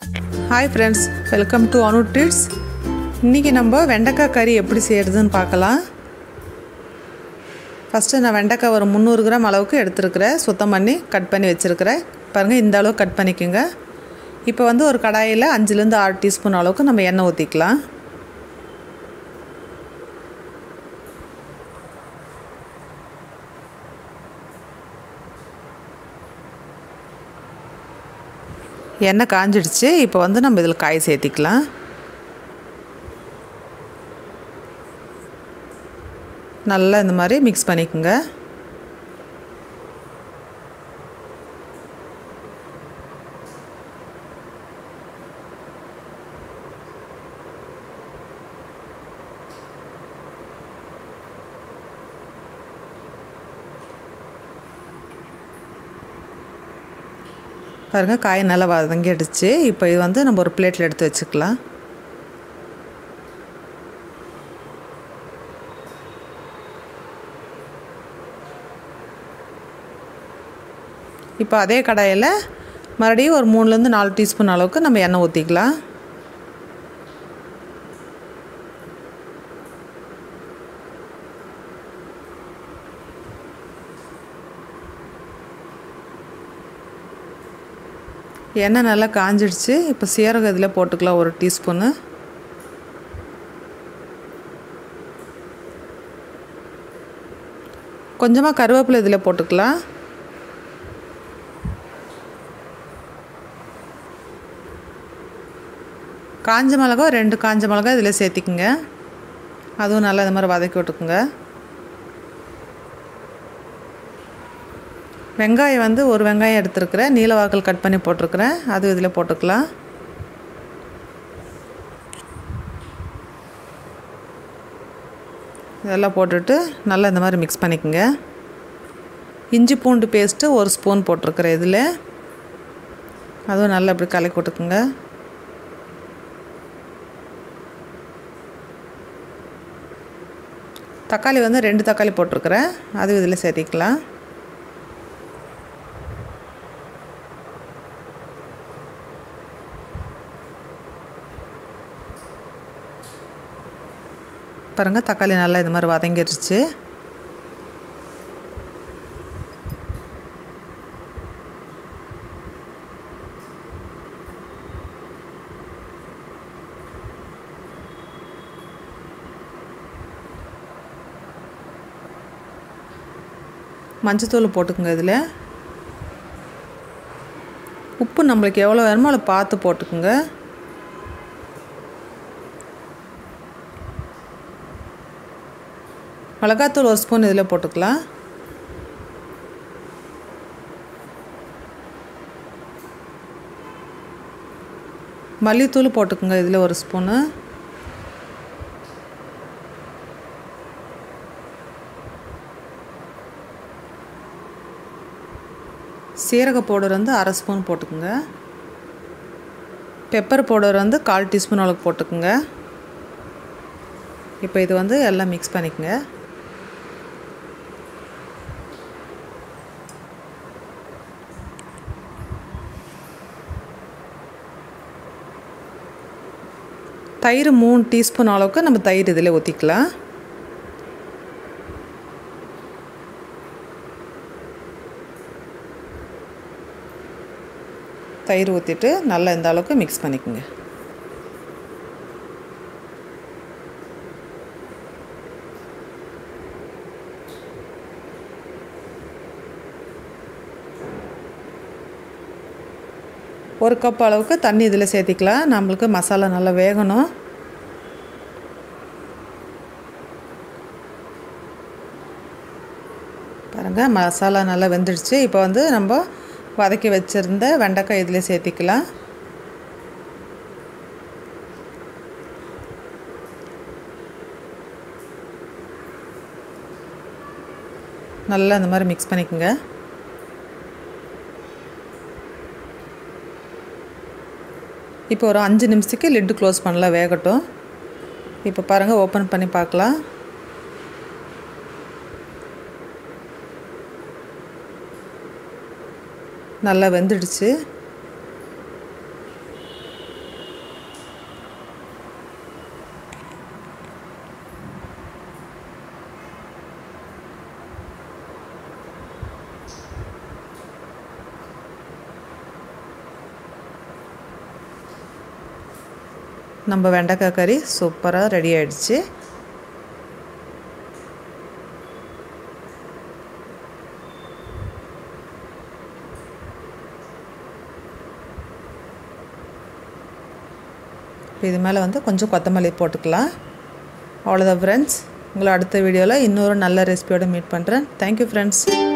hi friends welcome to Anu treats இன்றைக்கி நம்ம வெண்டைக்காய் கறி எப்படி செய்கிறதுன்னு பார்க்கலாம் ஃபஸ்ட்டு நான் வெண்டைக்காய் ஒரு முந்நூறு கிராம் அளவுக்கு எடுத்துருக்கிறேன் சுத்தம் பண்ணி கட் பண்ணி வச்சுருக்கிறேன் பாருங்கள் இந்த அளவு கட் பண்ணிக்கோங்க இப்போ வந்து ஒரு கடாயில் அஞ்சுலேருந்து ஆறு டீஸ்பூன் அளவுக்கு நம்ம எண்ணெய் ஊற்றிக்கலாம் எண்ணெய் காஞ்சிடுச்சு இப்போ வந்து நம்ம இதில் காய் சேர்த்திக்கலாம் நல்லா இந்த மாதிரி மிக்ஸ் பண்ணிக்கோங்க பாருங்கள் காய் நல்லா வதங்கிடுச்சு இப்போ இது வந்து நம்ம ஒரு பிளேட்டில் எடுத்து வச்சுக்கலாம் இப்போ அதே கடாயில் மறுபடியும் ஒரு மூணுலேருந்து நாலு டீஸ்பூன் அளவுக்கு நம்ம எண்ணெய் ஊற்றிக்கலாம் எண்ணெய் நல்லா காஞ்சிடுச்சு இப்போ சீரகம் இதில் போட்டுக்கலாம் ஒரு டீஸ்பூனு கொஞ்சமாக கருவேப்பிலை இதில் போட்டுக்கலாம் காஞ்ச மிளகா ரெண்டு காஞ்ச மிளகா இதில் சேர்த்திக்குங்க அதுவும் நல்லா இந்த மாதிரி வதக்கி விட்டுக்குங்க வெங்காயம் வந்து ஒரு வெங்காயம் எடுத்துருக்குறேன் நீல வாக்கல் கட் பண்ணி போட்டிருக்கிறேன் அது இதில் போட்டுக்கலாம் இதெல்லாம் போட்டுட்டு நல்லா இந்த மாதிரி மிக்ஸ் பண்ணிக்கோங்க இஞ்சி பூண்டு பேஸ்ட்டு ஒரு ஸ்பூன் போட்டிருக்கிறேன் இதில் அதுவும் நல்லா இப்படி கலக்கி விட்டுக்குங்க தக்காளி வந்து ரெண்டு தக்காளி போட்டிருக்கிறேன் அது இதில் சேர்த்திக்கலாம் பாருங்கள் தக்காளி நல்லா இது மாதிரி வதங்கிடுச்சு மஞ்சத்தூள் போட்டுக்குங்க இதில் உப்பு நம்மளுக்கு எவ்வளோ வேணுமோ அதை பார்த்து போட்டுக்குங்க மிளகாத்தூள் ஒரு ஸ்பூன் இதில் போட்டுக்கலாம் மல்லித்தூள் போட்டுக்கோங்க இதில் ஒரு ஸ்பூனு சீரக பவுடர் வந்து அரை ஸ்பூன் போட்டுக்கோங்க பெப்பர் பவுடர் வந்து கால் டீஸ்பூன் அளவுக்கு போட்டுக்கோங்க இப்போ இது வந்து எல்லாம் மிக்ஸ் பண்ணிக்கோங்க தயிர் மூணு டீஸ்பூன் அளவுக்கு நம்ம தயிர் இதில் ஊற்றிக்கலாம் தயிர் ஊற்றிட்டு நல்லா இந்த அளவுக்கு மிக்ஸ் பண்ணிக்கோங்க ஒரு கப் அளவுக்கு தண்ணி இதில் சேர்த்திக்கலாம் நம்மளுக்கு மசாலா நல்லா வேகணும் பாருங்கள் மசாலா நல்லா வெந்துடுச்சு இப்போ வந்து நம்ம வதக்கி வச்சுருந்த வெண்டைக்காய் இதில் சேர்த்திக்கலாம் நல்லா இந்த மாதிரி மிக்ஸ் பண்ணிக்கோங்க இப்போ ஒரு அஞ்சு நிமிஷத்துக்கு லிட்டு க்ளோஸ் பண்ணலாம் வேகட்டும் இப்போ பாருங்கள் ஓப்பன் பண்ணி பார்க்கலாம் நல்லா வெந்துடுச்சு நம்ம வெண்டைக்காய் கறி சூப்பராக ரெடி ஆயிடுச்சு இப்போ இது மேலே வந்து கொஞ்சம் கொத்தமல்லி போட்டுக்கலாம் அவ்வளோதான் ஃப்ரெண்ட்ஸ் உங்களை அடுத்த வீடியோவில் இன்னொரு நல்ல ரெசிபியோடு மீட் பண்ணுறேன் தேங்க்யூ ஃப்ரெண்ட்ஸ்